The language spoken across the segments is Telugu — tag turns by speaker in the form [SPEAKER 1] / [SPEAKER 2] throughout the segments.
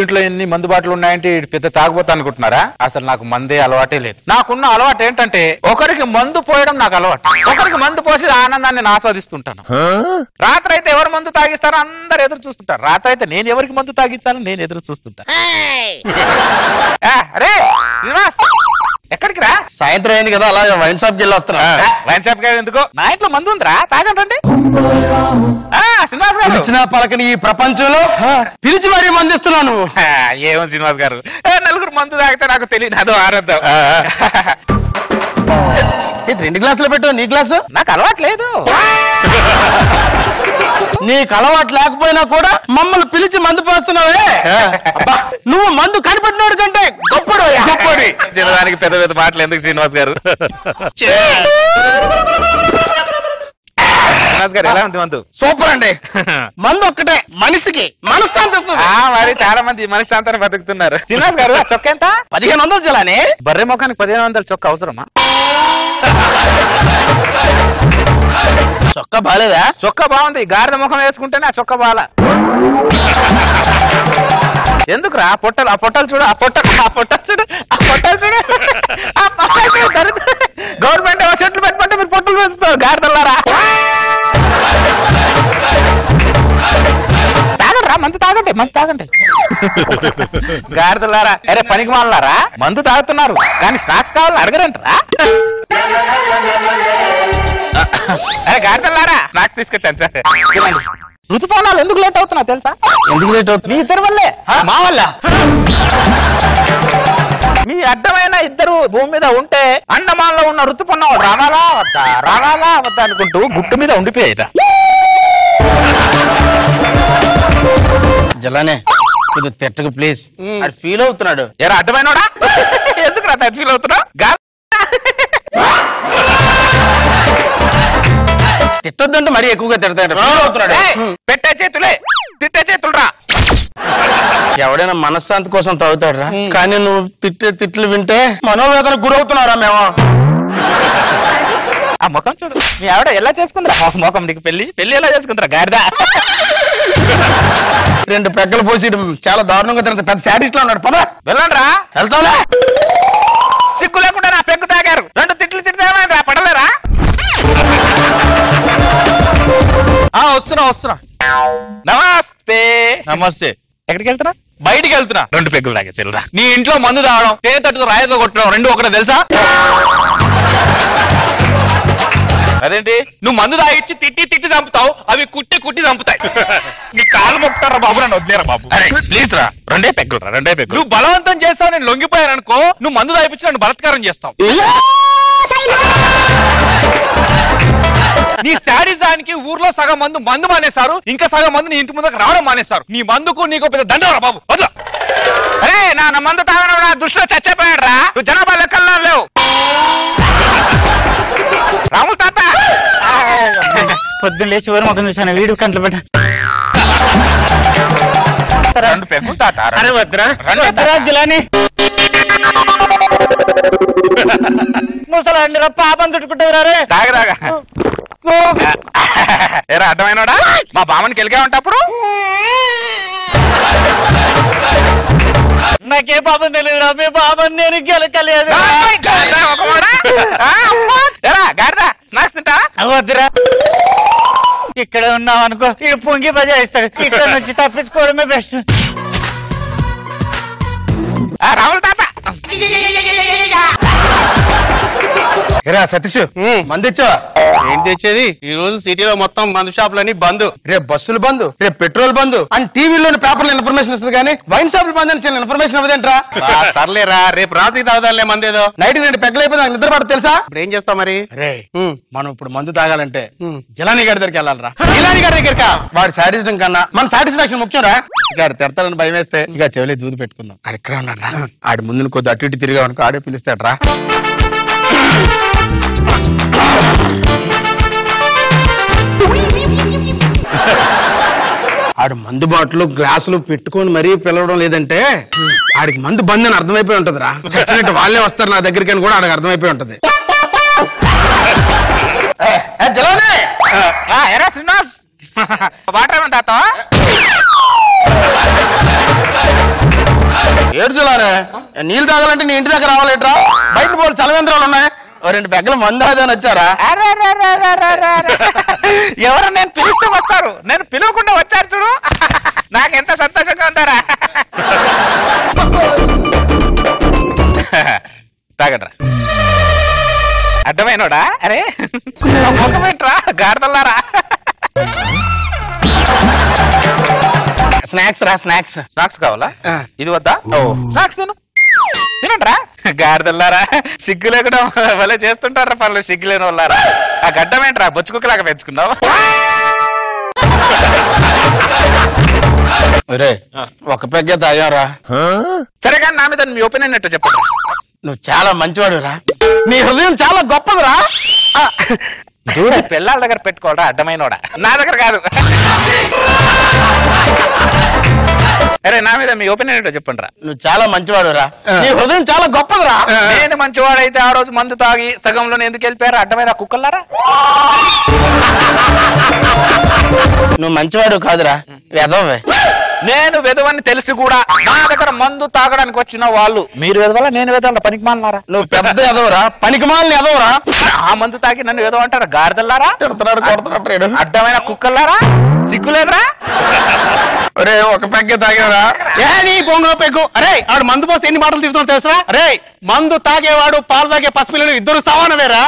[SPEAKER 1] ఇంట్లో ఎన్ని మందు బాటలు ఉన్నాయంటే ఈడు పెద్ద తాగుబోతా అనుకుంటున్నారా అసలు నాకు మందే అలవాటే లేదు నాకున్న అలవాటు ఏంటంటే ఒకరికి మందు పోయడం నాకు అలవాటు ఒకరికి మందు పోసి ఆనందాన్ని నేను ఆస్వాదిస్తుంటాను రాత్రి అయితే ఎవరు మందు తాగిస్తారో అందరు ఎదురు చూస్తుంటారు రాత్రి అయితే నేను ఎవరికి మందు తాగించాలో నేను ఎదురు చూస్తుంటా ఆ, అరే శ్రీనివాస్ ఎక్కడికి రా
[SPEAKER 2] సాయంత్రం అయింది కదా అలా వైన్ షాప్ కి వెళ్ళి వస్తున్నా
[SPEAKER 1] వైన్ షాప్ కాదు ఎందుకు నా ఇంట్లో మందు ఉందిరా తాగండి ఆ, శ్రీనివాస్ గారు
[SPEAKER 2] పిలిచిన పలకని ఈ ప్రపంచంలో పిలిచి మరీ మందిస్తున్నావు నువ్వు
[SPEAKER 1] ఆ, ఏమో శ్రీనివాస్ గారు ఏ, నలుగురు మందు తాగితే నాకు తెలియదు అదో ఆరోగ్యం
[SPEAKER 2] ఏంటి, రెండు గ్లాసులు పెట్టు నీ గ్లాసు
[SPEAKER 1] నాకు అలవాటు లేదు
[SPEAKER 2] నీకు అలవాటు లేకపోయినా కూడా మమ్మల్ని పిలిచి మందు పోస్తున్నావే అబ్బా, నువ్వు మందు కనిపెట్టినోడు కంటే గొప్పడు
[SPEAKER 1] గొప్పడి చిన్నదానికి పెద్ద పెద్ద మాటలు ఎందుకు శ్రీనివాస్ గారు శ్రీనివాస్ గారు ఎలా ఉంది మందు
[SPEAKER 2] సూపర్ అండి మందు ఒక్కటే మనిషికి మనశ్శాంతి వస్తుంది
[SPEAKER 1] ఆ, మరి చాలా మంది మనశ్శాంతాన్ని బతుకుతున్నారు శ్రీనివాస్ గారు ఆ చొక్క ఎంత
[SPEAKER 2] పదిహేను వందలు జలాని
[SPEAKER 1] బర్రె ముఖానికి పదిహేను వందల చొక్క అవసరమా
[SPEAKER 2] చొక్కా బాలేదా
[SPEAKER 1] చొక్క బాగుంది గాడిద ముఖం వేసుకుంటేనే ఆ చొక్క బాల ఎందుకురా ఆ పొట్టలు ఆ పొట్టలు చూడు ఆ పొట్టలు ఆ పొట్టలు చూడు ఆ పొట్టలు చూడు ఆ పొట్టలు చూడు దరిద్రం. గవర్నమెంట్ ఏమో షర్ట్లు పెట్టుకుంటే మీరు పొట్టలు వేస్తున్నారు గాడిదల్లారా తాగండి రా మందు తాగండి మందు తాగండి గాడిదల్లారా అరే పనికి మాలారా మందు తాగుతున్నారు కానీ స్నాక్స్ కావాలని అడగరంటరా అరే గాడిదల్లారా స్నాక్స్ తీసుకొచ్చాను సరే తినండి. ఋతుపవనాలు ఎందుకు లేట్ అవుతున్నా తెలుసా
[SPEAKER 2] ఎందుకు లేట్
[SPEAKER 1] మీ
[SPEAKER 2] అవుతుంది
[SPEAKER 1] ఇద్దరు వల్లే
[SPEAKER 2] మా వల్ల
[SPEAKER 1] మీ అడ్డమైన ఇద్దరు భూమి మీద ఉంటే అండమాన్లో ఉన్న ఋతుపన్నాడు రావాలా వద్దా రావాలా వద్దా అనుకుంటూ గుట్టు మీద ఉండిపోయేదా
[SPEAKER 2] జలానే ఇది తిట్టకు ప్లీజ్ అది ఫీల్ అవుతున్నాడు
[SPEAKER 1] ఎరా అడ్డమైనోడా ఎందుకు రా ఫీల్ అవుతున్నావు గా-
[SPEAKER 2] తిట్టొద్దంటే మరీ ఎక్కువగా తిడతాడు ఫీల్ అవుతున్నాడు
[SPEAKER 1] ఏయ్, పెట్టే చేతులే తిట్టే చేతులు రా
[SPEAKER 2] ఎవడైనా మనశ్శాంతి కోసం తాగుతాడురా కానీ నువ్వు తిట్టే తిట్లు వింటే మనోవేదన గురవుతున్నారా మేము
[SPEAKER 1] ఆ ముఖం చూడు మీ ఆవిడ ఎలా చేసుకుందిరా ఆ ముఖం నీకు పెళ్లి పెళ్లి ఎలా చేసుకుందిరా గాడిద
[SPEAKER 2] రెండు పెగ్గలు పోసి ఇటు చాలా దారుణంగా తిరుగుతా పెద్ద శాడిస్ట్ లో ఉన్నాడు పద
[SPEAKER 1] వెళ్ళండి రా
[SPEAKER 2] వెళ్తావులే
[SPEAKER 1] సిగ్గు లేకుండా నా పెగ్గు తాగారు రెండు తిట్లు తిట్టామని రా పడలేరా ఆ వస్తున్నా వస్తున్నా నమస్తే
[SPEAKER 3] నమస్తే
[SPEAKER 1] ఎక్కడికి వెళ్తున్నా బయటికి వెళ్తున్నా రెండు పెగ్గులు తాగేసి వెళ్ళరా నీ ఇంట్లో మందు తాగడం తేనె తట్టుతో రాయతో కొట్టడం రెండు ఒకటే తెలుసా అదేంటి నువ్వు మందు తాగిచ్చి తిట్టి తిట్టి చంపుతావు అవి కుట్టి కుట్టి చంపుతాయి నీ కాలు మొక్కుతారా బాబు నన్ను వదిలేరా బాబు ప్లీజ్ రా రెండే పెగ్గులు రా రెండే పెగ్గులు నువ్వు బలవంతం చేస్తావు నేను లొంగిపోయాను అనుకో నువ్వు మందు తాగిపించి నన్ను బలత్కారం చేస్తావు నీ శాడిజానికి ఊర్లో సగం మందు మందు మానేశారు ఇంకా సగం మంది నీ ఇంటి ముందుకు రావడం మానేశారు నీ మందుకు నీకు పెద్ద దండవరా బాబు వద్దు అరే నా నా మందు తాగడం నా దృష్టిలో చచ్చిపోయాడు రా నువ్వు జనాభా లెక్కల్లో లేవు రాములు తాత
[SPEAKER 3] పొద్దున్న లేచి ఎవరు మొక్కం చూసాను వీడు కంట్లో పెట్ట
[SPEAKER 1] రెండు పెగ్గులు తాత
[SPEAKER 3] అరే వద్దురా
[SPEAKER 1] రండి
[SPEAKER 3] వద్దురా జిలాని ముసలాండి రా పాపం చుట్టుకుంటారు రే
[SPEAKER 1] తాగ తాగ ఏరా అర్థమైనోడా మా బామ్మని కెలిగా ఉంటప్పుడు
[SPEAKER 3] నాకే పాపం తెలియదురా మీ పాపం నేను గెలకలేదు
[SPEAKER 1] ఎరా గాడిదా స్నాక్స్ తింటా
[SPEAKER 3] వద్దురా ఇక్కడ ఉన్నాం అనుకో ఇక్కడ పొంగి బజాయిస్తాడు ఇక్కడ నుంచి తప్పించుకోవడమే బెస్ట్
[SPEAKER 1] ఆ, రాములు తాత
[SPEAKER 2] ఏరా సతీష్ మంది ఇచ్చావా
[SPEAKER 4] ఏం తెచ్చేది ఈ రోజు సిటీలో మొత్తం మందు షాపులన్నీ బంద్
[SPEAKER 2] రేపు బస్సులు బంద్ రేపు పెట్రోల్ బంద్ అని టీవీలోని పేపర్లో ఇన్ఫర్మేషన్ ఇస్తుంది కానీ వైన్ షాపులు బంద్ అని చిన్న ఇన్ఫర్మేషన్ ఇవ్వదేంట్రా
[SPEAKER 4] బా, సర్లేరా రేపు రాత్రి తాగుదాంలే మందేదో
[SPEAKER 2] నైట్ రెండు పెగ్గలు అయిపోయి నాకు నిద్ర పడదు తెలుసా
[SPEAKER 4] ఇప్పుడు ఏం చేస్తావు మరి
[SPEAKER 2] రే
[SPEAKER 4] ఉమ్.
[SPEAKER 2] మనం ఇప్పుడు మందు తాగాలంటే
[SPEAKER 4] ఉమ్.
[SPEAKER 2] జిలానీ గారి దగ్గరికి వెళ్ళాలరా
[SPEAKER 4] ఇలాని గారి దగ్గరకా
[SPEAKER 2] వాడి సాటిస్ఫాక్షన్ కన్నా మన సాటిస్ఫాక్షన్ ముఖ్యం రా గారు తిడతాడని భయం వేస్తే ఇక చెవిలే దూది పెట్టుకుందాం ఆడు ఇక్కడ ఉన్నాడు రా ఆడి ముందు కొద్ది అటు ఇటు తిరిగా అనుకో ఆడే పిలుస్తాడు రా ఆడు మందు బాటలు గ్లాసులు పెట్టుకొని మరీ పిలవడం లేదంటే ఆడికి మందు బంద్ అని అర్థమైపోయి ఉంటది రా చచ్చినట్టు వాళ్ళే వస్తారు నా దగ్గరికి అని కూడా ఆడికి అర్థమైపోయి ఉంటది ఏ, ఏ, జలానే!
[SPEAKER 1] ఆ, ఎరా శ్రీనివాస్ వాటర్ ఏమన్నా తాత
[SPEAKER 2] ఏడ్చులానే నీళ్ళు తాగాలంటే నీ ఇంటి దగ్గర రావాలేట్రా బయట పోలు చలవేంద్రాలు ఉన్నాయి ఓ రెండు పెగ్గల మందు అని వచ్చారా
[SPEAKER 1] అరే, అరే, అరే, అరే, అరే, అరే, అరే. ఎవరు నేను పిలిస్తే వస్తారు నేను పిలవకుండా వచ్చారు చూడు నాకెంత సంతోషంగా ఉందారా తాగట్రా అర్థమైనోడా అరే ఆ ముఖం ఏంట్రా గాడిదల్లారా
[SPEAKER 2] స్నాక్స్ రా స్నాక్స్
[SPEAKER 1] స్నాక్స్ కావాలా ఇది వద్దా స్నాక్స్ తిను తినండిరా గాడిదల్లారా సిగ్గు లేకుండా భలే చేస్తుంటారా పనులు సిగ్గు లేని వాళ్ళారా ఆ గడ్డం ఏంట్రా బొచ్చుకుక్కలాగా పెంచుకున్నావు
[SPEAKER 2] ఒరే ఒక పెగ్గే తాగారా
[SPEAKER 1] సరే కానీ నా మీద మీ ఒపీనియన్ ఏంటో చెప్పండి
[SPEAKER 2] నువ్వు చాలా మంచివాడు రా నీ హృదయం చాలా గొప్పదిరా ఆ,
[SPEAKER 1] దూర పిల్లల దగ్గర పెట్టుకోవడా అడ్డమైనోడా నా దగ్గర కాదు అరే నా మీద మీ ఒపీనియన్ ఏంటో చెప్పండి రా
[SPEAKER 2] నువ్వు చాలా మంచివాడు రా నీ హృదయం చాలా గొప్పదిరా
[SPEAKER 1] నేను మంచివాడైతే ఆ రోజు మందు తాగి సగంలో ఎందుకు వెళ్ళిపోయారు అడ్డమైన కుక్కల్లారా
[SPEAKER 2] నువ్వు మంచివాడు కాదురా వెదవే
[SPEAKER 1] నేను వెదవని తెలిసి కూడా నా దగ్గర మందు తాగడానికి వచ్చిన వాళ్ళు మీరు వెదవాలా నేను వెదవాల పనికి మాలన్నారా
[SPEAKER 2] నువ్వు పెద్ద ఎదవరా పనికి మాలిన ఎదవరా
[SPEAKER 1] ఆ మందు తాగి నన్ను వెదవ అంటారా గాడిదల్లారా
[SPEAKER 2] తిడుతున్నాడు కొడుతున్నాడు రేడు.
[SPEAKER 1] అడ్డమైన కుక్కల్లారా సిగ్గులేదురా
[SPEAKER 2] ఒరే ఒక పెగ్గే తాగారా
[SPEAKER 4] ఏ నీ పొంగు పెగ్గు అరే ఆడు మందు పోసి ఎన్ని మాటలు తిరుగుతావు తెలుసా అరే మందు తాగేవాడు పాలు తాగే పసిపిల్లలు ఇద్దరు సమానమేరా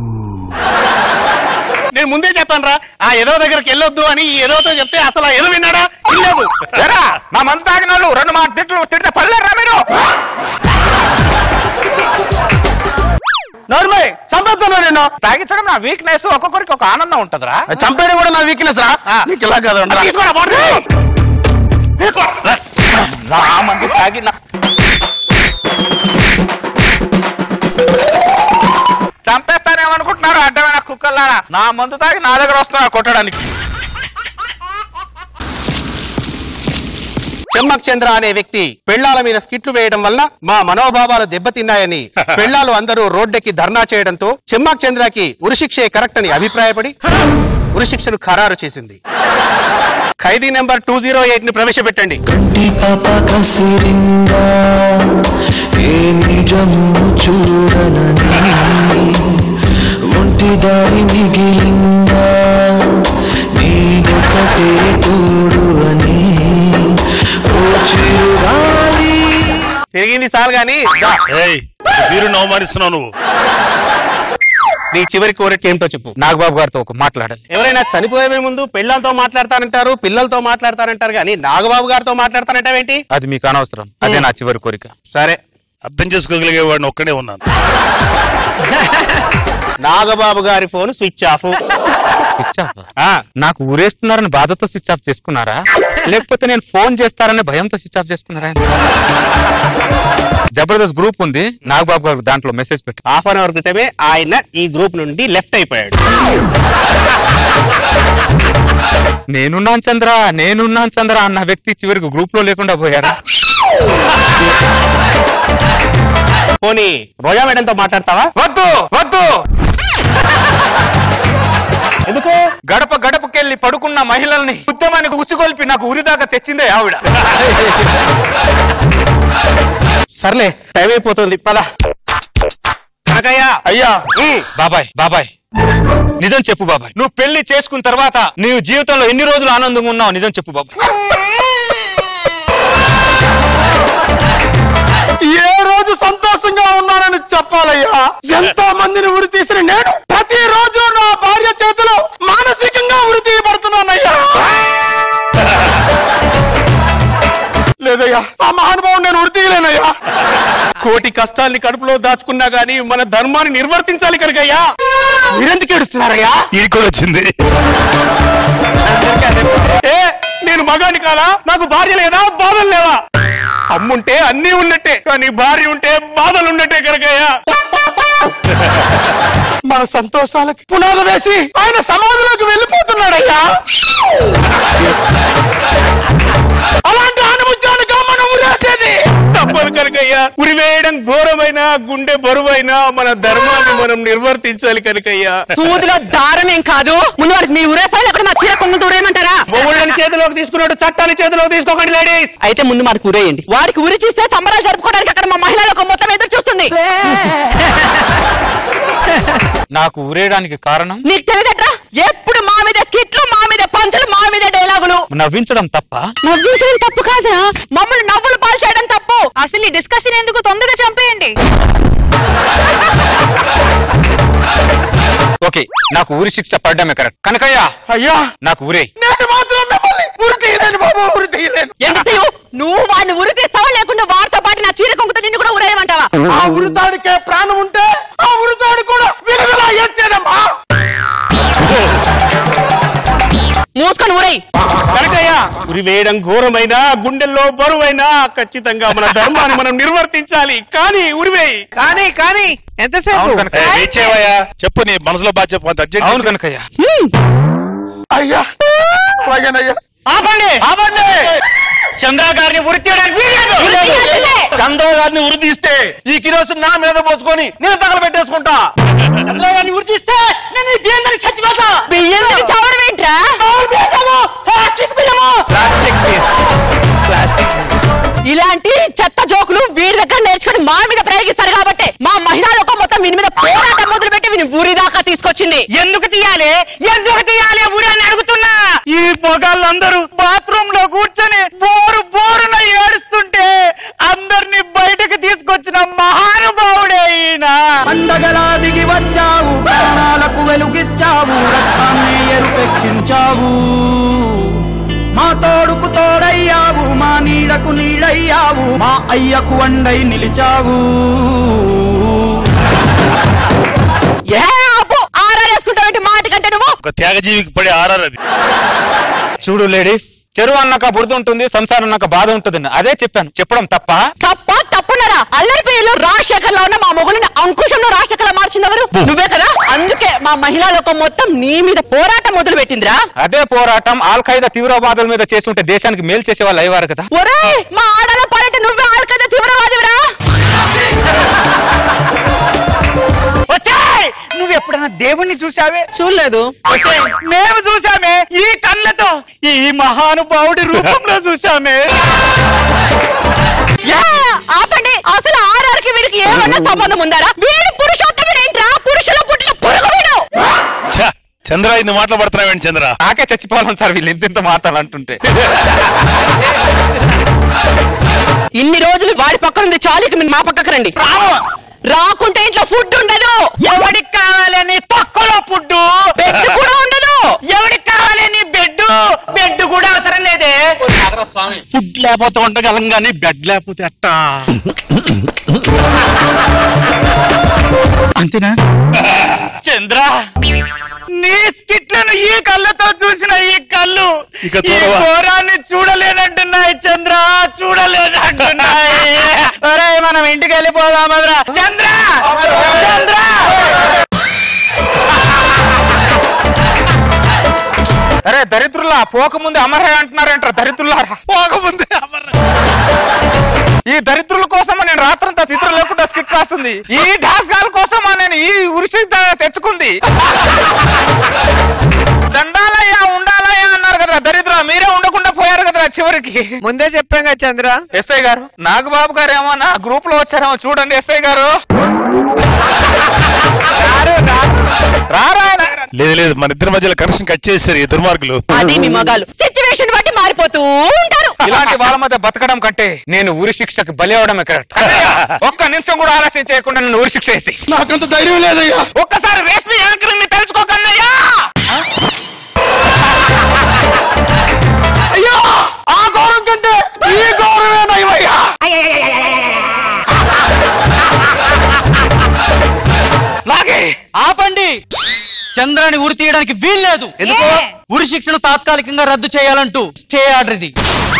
[SPEAKER 4] నేను ముందే చెప్పాను రా ఆ ఏదో దగ్గరికి వెళ్ళొద్దు అని ఈ ఏదోతో చెప్తే అసలు ఆ ఏదో విన్నాడా వినలేదు
[SPEAKER 1] ఎరా నా మందు తాగిన వాళ్ళు రెండు మాట తిట్లు తిడితే పడలేరా మీరు
[SPEAKER 2] నోర్మై చంపేస్తున్నా నేను
[SPEAKER 1] తాగించడం నా వీక్నెస్ ఒక్కొక్కరికి ఒక ఆనందం ఉంటదిరా
[SPEAKER 2] చంపేయడం కూడా నా వీక్నెస్ రా
[SPEAKER 1] ఆ.
[SPEAKER 2] నీకు ఇలా కదా ఉండరా?
[SPEAKER 1] తీసుకోరా, బాగుంది. నా మందు తాగి నా- చంపేస్తానేమనుకుంటున్నారు అడ్డమైన కుక్కల్లారా నా మందు తాగి నా దగ్గర వస్తున్నారు కొట్టడానికి
[SPEAKER 4] చెమ్మక్ చంద్ర అనే వ్యక్తి పెళ్లాల మీద స్కిట్లు వేయడం వల్ల మా మనోభావాలు దెబ్బతిన్నాయని పెళ్లాలు అందరూ రోడ్డెక్కి ధర్నా చేయడంతో చెమ్మక్ చంద్రకి ఉరిశిక్షే కరెక్ట్ అని అభిప్రాయపడి ఉరిశిక్షను ఖరారు చేసింది ఖైదీ నెంబర్ టూ జీరో ఎయిట్ ని ప్రవేశపెట్టండి
[SPEAKER 5] కంటి పాప కసిరిందా ఏ నిజము చూడనని ఒంటి దారి మిగిలిందా నీడొకటే తోడు అని ఓ చిరుగాలి
[SPEAKER 4] తిరిగింది సార్ గాని
[SPEAKER 6] ఏయ్ వీరుని అవమానిస్తున్నావు నువ్వు
[SPEAKER 4] నీ చివరి కోరిక ఏంటో చెప్పు
[SPEAKER 1] నాగబాబు గారితో ఒక మాట్లాడాలి
[SPEAKER 4] ఎవరైనా చనిపోయే ముందు పెళ్ళాలతో మాట్లాడతానంటారు పిల్లలతో మాట్లాడతానంటారు కానీ నాగబాబు గారితో మాట్లాడతానంటావేంటి
[SPEAKER 1] అది మీకు అనవసరం అదే నా చివరి కోరిక
[SPEAKER 4] సరే
[SPEAKER 6] అర్థం చేసుకోగలిగే వాడిని ఒక్కడే ఉన్నాను
[SPEAKER 4] నాగబాబు గారి phone switch off
[SPEAKER 1] switch off నాకు ఊరేస్తున్నారని బాధతో స్విచ్ ఆఫ్ చేసుకున్నారా లేకపోతే నేను ఫోన్ చేస్తారని భయంతో స్విచ్ ఆఫ్ చేసుకున్నారా జబర్దస్త్ గ్రూప్ ఉంది నాగబాబు గారు దాంట్లో మెసేజ్ పెట్టు
[SPEAKER 4] హాఫ్ అన్ అవర్ క్రితమే ఆయన ఈ గ్రూప్ నుండి లెఫ్ట్ అయిపోయాడు
[SPEAKER 1] నేనున్నాను చంద్ర నేనున్నాను చంద్ర అన్న వ్యక్తి చివరికి గ్రూప్ లో లేకుండా పోయారా
[SPEAKER 4] పోనీ రోజా మేడంతో మాట్లాడతావా
[SPEAKER 1] వద్దు వద్దు
[SPEAKER 4] ఎందుకు
[SPEAKER 1] గడప గడపకెళ్ళి పడుకున్న మహిళల్ని ఉద్యమానికి ఉసిగొల్పి నాకు ఉరిదాకా తెచ్చిందే ఆవిడ
[SPEAKER 4] సర్లే టైం అయిపోతుంది పద కనకయ్య
[SPEAKER 2] అయ్యా
[SPEAKER 1] బాబాయ్ బాబాయ్ నిజం చెప్పు బాబాయ్ నువ్వు పెళ్లి చేసుకున్న తర్వాత నీవు జీవితంలో ఎన్ని రోజులు ఆనందంగా ఉన్నావు నిజం చెప్పు బాబాయ్
[SPEAKER 2] ఏ రోజు సంతోషంగా ఉన్నానని చెప్పాలయ్యా ఎంతో మందిని ఉరి తీసిన నేను ప్రతి రోజు నా భార్య చేతిలో మానసికంగా ఉరి తీయబడుతున్నానయ్యా లేదయ్యా ఆ మహానుభావుడు నేను ఉరి తీయలేనయ్యా
[SPEAKER 4] కోటి కష్టాల్ని కడుపులో దాచుకున్నా గానీ మన ధర్మాన్ని నిర్వర్తించాలి కనుకయ్యా
[SPEAKER 2] మీరెందుకు ఏడుస్తున్నారయ్యా
[SPEAKER 6] ఇది కూడా వచ్చింది
[SPEAKER 4] ఏ నేను మగాని కాదా నాకు భార్య లేదా బాధలు లేవా అమ్ముంటే అన్నీ ఉన్నట్టే కానీ భార్య ఉంటే బాధలు ఉన్నట్టే కనుకయ్యా
[SPEAKER 2] మన సంతోషాలకి పునాది వేసి ఆయన సమాధిలోకి వెళ్ళిపోతున్నాడయ్యా అలాంటి ఆనుముత్యానికి మనం ఉరేసేది
[SPEAKER 4] తప్పదు కనుకయ్యా ఉరి వేయడం ఘోరమైన గుండె బరువైన మన ధర్మాన్ని మనం నిర్వర్తించాలి కనుకయ్యా
[SPEAKER 7] సూదిలో దారం ఏం కాదు ముందు వారికి మీ ఊరేస్తాయి లేకపోతే మా చీర కొంగు దూరేయమంటారా
[SPEAKER 4] మొగుళ్ళని చేతిలోకి తీసుకున్నాడు చట్టాన్ని చేతిలోకి తీసుకోకండి లేడీస్
[SPEAKER 7] అయితే ముందు మనకు ఊరేయండి వారికి ఊరి చేస్తే సంబరాలు జరుపుకోవడానికి అక్కడ మా మహిళలకు మొత్తం ఎదురు చూస్తుంది
[SPEAKER 1] నాకు ఊరేయడానికి కారణం
[SPEAKER 7] నీకు తెలియదట్రా ఎప్పుడు మా మీద స్కిట్లు మా మీద పంచలు మా మీద డైలాగులు
[SPEAKER 1] నవ్వించడం తప్ప
[SPEAKER 7] నవ్వించడం తప్పు కాదురా మమ్మల్ని నవ్వులు పాలు చేయడం తప్పు
[SPEAKER 8] అసలు ఈ డిస్కషన్ ఎందుకు తొందరగా చంపేయండి
[SPEAKER 1] ఓకే నాకు ఊరి శిక్ష పడ్డమే కరెక్ట్ కనకయ్య
[SPEAKER 2] అయ్యా
[SPEAKER 1] నాకు ఊరే
[SPEAKER 2] నేను మాత్రం మిమ్మల్ని ఉరి తీయలేను బాబు ఉరి తీయలేను
[SPEAKER 7] ఎందుకు తీయవు? నువ్వు వాడిని ఉరి తీస్తావా లేకుండా వారితో పాటు నా చీర కొంగుతో నిన్ను కూడా ఊరేయమంటావా
[SPEAKER 2] ఆ ఉరితాడికే ప్రాణం ఉంటే ఆ ఉరితాడు కూడా విలువలా ఎచ్చేదమ్మా
[SPEAKER 7] మూసుకొని ఊరేయి
[SPEAKER 4] కనుకయ్యా ఉరి వేయడం ఘోరమైన గుండెల్లో బరువైన ఖచ్చితంగా మన ధర్మాన్ని మనం నిర్వర్తించాలి కానీ ఉరివేయి
[SPEAKER 3] కానీ కానీ ఎంతసేపు
[SPEAKER 1] అవును కనకయ్య
[SPEAKER 6] వెయిట్ చేయవయ్యా చెప్పు నీ మనసులో బాగా చెప్పు అంత అర్జెంట్
[SPEAKER 1] అవును కనకయ్య
[SPEAKER 2] అయ్యా అలాగేనయ్యా
[SPEAKER 3] ఆపండి ఆపండి చంద్ర గారిని ఉరి తీయడానికి వీల్లేదు.
[SPEAKER 2] చంద్ర గారిని ఉరి తీస్తే ఈ కిరోసిన్ నా మీద పోసుకొని నేను తగల పెట్టేసుకుంటా
[SPEAKER 3] చంద్ర గారిని ఉరి తీస్తే నేను ఈ బియ్యం తిని చచ్చిపోతా
[SPEAKER 7] బియ్యం చావడం ఏంట్రా
[SPEAKER 3] ప్లాస్టిక్ బియ్యము
[SPEAKER 7] ఇలాంటి చెత్త జోకులు వీడి దగ్గర నేర్చుకుని మా మీద ప్రయోగిస్తారు కాబట్టి మా మహిళా లోకం మొత్తం వీని మీద పోరాటం మొదలు పెట్టి వీని ఊరి దాకా తీసుకొచ్చింది
[SPEAKER 3] ఎందుకు తీయాలి ఎందుకు తీయాలి ఊరి అని అడుగుతున్నా ఈ పొగాళ్ళందరూ బాత్రూమ్ లో కూర్చొని బోరు బోరున ఏడుస్తుంటే అందరిని బయటకు తీసుకొచ్చిన మహానుభావుడే ఈయన
[SPEAKER 5] పండగలా దిగి వచ్చావు ప్రాణాలకు వెలుగిచ్చావు రక్తాన్ని ఎరుపెక్కించావు మా తోడుకు తోడయ్యావు మా నీడకు నీడయ్యావు మా అయ్యకు వండై నిలిచావు
[SPEAKER 7] ఏ ఆపు ఆరారేసుకుంటావంటే మాట కంటే నువ్వు
[SPEAKER 6] ఒక త్యాగజీవికి పడే ఆర్ఆర్ అది
[SPEAKER 1] చూడు లేడీస్ చెరువు అన్నాక బురద ఉంటుంది సంసారం అన్నాక బాధ ఉంటుంది అదే చెప్పాను చెప్పడం తప్ప
[SPEAKER 7] తప్ప తప్పున్నారా అల్లరి పేరులో రాజశేఖర్ లో ఉన్న మా మొగుడిని అంకుశంలో రాజశేఖర్ మార్చింది ఎవరు నువ్వే కదా అందుకే మా మహిళా లోకం మొత్తం నీ మీద పోరాటం మొదలు పెట్టిందిరా
[SPEAKER 1] అదే పోరాటం ఆల్ ఖైదా తీవ్రవాదుల మీద చేసి ఉంటే దేశానికి మేలు చేసే వాళ్ళు అయ్యారు కదా
[SPEAKER 7] ఒరేయ్ మా ఆడలో పాలంటే నువ్వే ఆడకదా తీవ్రవాదివిరా
[SPEAKER 3] వచ్చాయ్ నువ్వు ఎప్పుడైనా దేవుణ్ణి చూసావే
[SPEAKER 7] చూడలేదు
[SPEAKER 3] వచ్చేయ్, మేము చూసామే ఈ కళ్ళతో ఈ మహానుభావుడి రూపంలో చూసామే
[SPEAKER 7] యా, ఆపండి అసలు ఆర్ఆర్కి వీడికి ఏమన్నా సంబంధం ఉందారా వీడు పురుషోత్తముడు ఏంట్రా పురుషుల పుట్టిన పురుగు వీడు
[SPEAKER 6] ఛ, చంద్ర ఇన్ని మాటలు పడుతున్నావేంటి చంద్ర
[SPEAKER 1] నాకే చచ్చిపోవాలని సార్ వీళ్ళు ఇంత మాటలు అంటుంటే
[SPEAKER 7] ఇన్ని రోజులు వాడి పక్కన ఉంది చాలికి మీరు మా పక్కకు రండి రాకుంటే ఇంట్లో ఫుడ్ ఉండదు
[SPEAKER 3] ఎవడికి కావాలని తక్కువలో పుడ్డు
[SPEAKER 7] బెడ్ కూడా ఉండదు
[SPEAKER 3] ఎవడికి కావాలని బెడ్ బెడ్ కూడా అవసరం లేదే
[SPEAKER 4] ఫుడ్ లేకపోతే ఉండగలం కానీ బెడ్ లేకపోతే అట్టా
[SPEAKER 3] అంతేనా చంద్ర నీ స్కిట్లను ఈ కళ్ళతో చూసిన ఈ కళ్ళు
[SPEAKER 6] ఇక
[SPEAKER 3] ఈ
[SPEAKER 6] చూడవా?
[SPEAKER 3] ఘోరాన్ని చూడలేనంటున్నాయి చంద్ర చూడలేనంటున్నాయి అరే మనం ఇంటికి వెళ్ళిపోదాం అదరా చంద్ర చంద్ర
[SPEAKER 1] అరే దరిద్రులా పోకముందే అమరే అంటున్నారంటారు దరిద్రులారా
[SPEAKER 6] పోకముందే
[SPEAKER 1] ఈ దరిద్రుల కోసం నేను రాత్రంతా చిత్రం లేకుండా స్కిట్ రాస్తుంది ఈ డాన్స్ గాల కోసం నేను ఈ ఉరిసి తెచ్చుకుంది దండాలయ్యా ఉండాలయ్యా అన్నారు కదా దరిద్ర మీరే ఉండకుండా పోయారు కదా చివరికి
[SPEAKER 3] ముందే చెప్పాం కదా చంద్ర
[SPEAKER 1] ఎస్ఐ గారు నాగబాబు గారు ఏమో నా గ్రూప్ లో వచ్చారేమో చూడండి ఎస్ఐ గారు రారా ఆయన.
[SPEAKER 6] లేదు లేదు మన ఇద్దరి మధ్యలో కనెక్షన్ కట్ చేశారు ఈ దుర్మార్గులు
[SPEAKER 7] అది మీ మగాలు సిచ్యువేషన్ బట్టి మారిపోతూ ఉంటారు
[SPEAKER 1] ఇలాంటి వాళ్ళ మధ్య బతకడం కంటే నేను ఉరి శిక్షకు బలి అవడమే కరెక్ట్ ఒక్క నిమిషం కూడా ఆలస్యం చేయకుండా నన్ను ఉరి శిక్ష వేసి
[SPEAKER 2] నాకంత ధైర్యం లేదయ్యా
[SPEAKER 1] ఒక్కసారి రేష్మి యాంకరింగ్ ని తెలుసుకోకన్నయ్యా
[SPEAKER 2] అయ్యా ఆ గౌరవం కంటే ఈ గౌరవమే నయమయ్యా
[SPEAKER 1] లాగే
[SPEAKER 9] ఆపండి చంద్రాన్ని ఉరి తీయడానికి వీల్లేదు ఎందుకు
[SPEAKER 8] ఏ?
[SPEAKER 9] ఉరి శిక్షను తాత్కాలికంగా రద్దు చేయాలంటూ స్టే ఆర్డర్ ఇది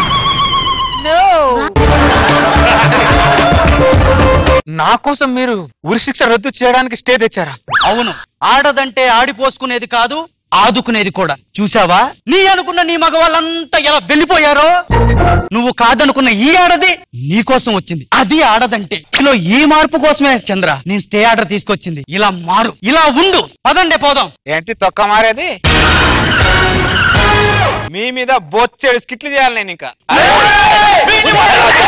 [SPEAKER 1] నా కోసం మీరు ఉరి శిక్ష రద్దు చేయడానికి స్టే తెచ్చారా
[SPEAKER 9] అవును ఆడదంటే ఆడిపోసుకునేది కాదు ఆదుకునేది కూడా చూసావా నీ అనుకున్న నీ మగవాళ్ళంతా ఎలా వెళ్ళిపోయారో నువ్వు కాదనుకున్న ఈ ఆడది నీ కోసం వచ్చింది అది ఆడదంటే ఇలా ఈ మార్పు కోసమే చంద్ర నేను స్టే ఆర్డర్ తీసుకొచ్చింది ఇలా మారు ఇలా ఉండు పదండే పోదాం
[SPEAKER 1] ఏంటి తొక్క మారేది మీ మీద బొచ్చేడు స్కిట్లు చేయాలి నేను ఇంకా